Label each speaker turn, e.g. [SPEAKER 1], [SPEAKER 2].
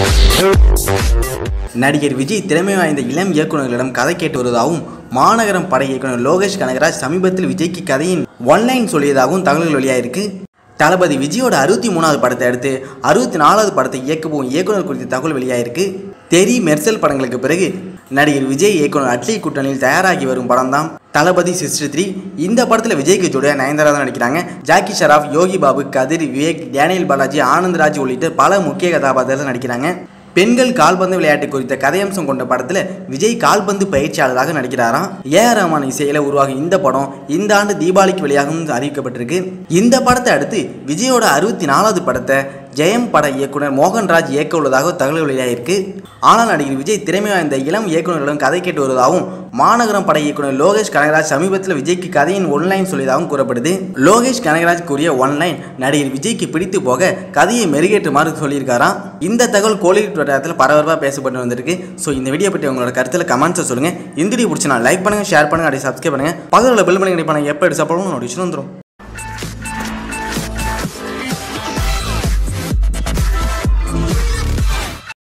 [SPEAKER 1] நடிகர் விஜய் திறமை வாய்ந்த இளம் இயக்குநர்களிடம் கதை கேட்டு வருவதாகவும் மாநகரம் படை இயக்குனர் லோகேஷ் கனகராஜ் சமீபத்தில் விஜய்க்கு கதையின் ஒன்லைன் சொல்லியதாகவும் தகவல்கள் வெளியாயிருக்கு தளபதி விஜயோட அறுபத்தி மூணாவது படத்தை அடுத்து அறுபத்தி நாலாவது படத்தை இயக்க போகும் இயக்குனர் குறித்த தகவல் வெளியாயிருக்கு தெரி மெர்சல் படங்களுக்கு பிறகு நடிகர் விஜய் இயக்குனர் அட்லி கூட்டணியில் தயாராகி வரும் படம் தான் தளபதி சிஸ்டர் த்ரீ இந்த படத்தில் விஜய்க்கு ஜோடியாக நயன்தாரா தான் நடிக்கிறாங்க ஜாக்கி ஷராஃப் யோகி பாபு கதிர் விவேக் டேனியல் பாலாஜி ஆனந்த்ராஜ் உள்ளிட்ட பல முக்கிய கதாபாத்திரத்தில் நடிக்கிறாங்க பெண்கள் கால்பந்து விளையாட்டு குறித்த கதையம்சம் கொண்ட படத்தில் விஜய் கால்பந்து பயிற்சியாளராக நடிக்கிறாராம் ஏ ஆர் ரஹ்மான் இசையில் உருவாகும் இந்த படம் இந்த ஆண்டு தீபாவளிக்கு வெளியாகும் அறிவிக்கப்பட்டிருக்கு இந்த படத்தை அடுத்து விஜயோட அறுபத்தி நாலாவது படத்தை ஜெயம் பட இயக்குனர் மோகன்ராஜ் இயக்க உள்ளதாக தகவல் வெளியாகிருக்கு ஆனால் நடிகர் விஜய் திறமை வாய்ந்த இளம் இயக்குநர்களிடம் கதை கேட்டு வருவதாகவும் மாநகரம் பட இயக்குனர் லோகேஷ் கனகராஜ் சமீபத்தில் விஜய்க்கு கதையின் ஒன்லைன் சொல்லியதாகவும் கூறப்படுது லோகேஷ் கனகராஜ் கூறிய ஒன்லைன் நடிகர் விஜய்க்கு பிடித்து போக கதையை மெருகேற்றுமாறு சொல்லியிருக்காராம் இந்த தகவல் கோலிவுட் வட்டாரத்தில் பரபரப்பாக பேசப்பட்டு வந்திருக்கு ஸோ இந்த வீடியோ பற்றி உங்களோட கருத்தில் கமெண்ட்ஸை சொல்லுங்கள் இந்த வீடியோ பிடிச்சினா லைக் பண்ணுங்கள் ஷேர் பண்ணுங்கள் அப்படி சப்ஸ்கிரைப் பண்ணுங்கள் பக்கத்தில் பெல் பண்ணி கிடைப்பாங்க எப்போ எடுத்து சாப்பிடணும் நோட்டிஃபிகேஷன் வந்துடும்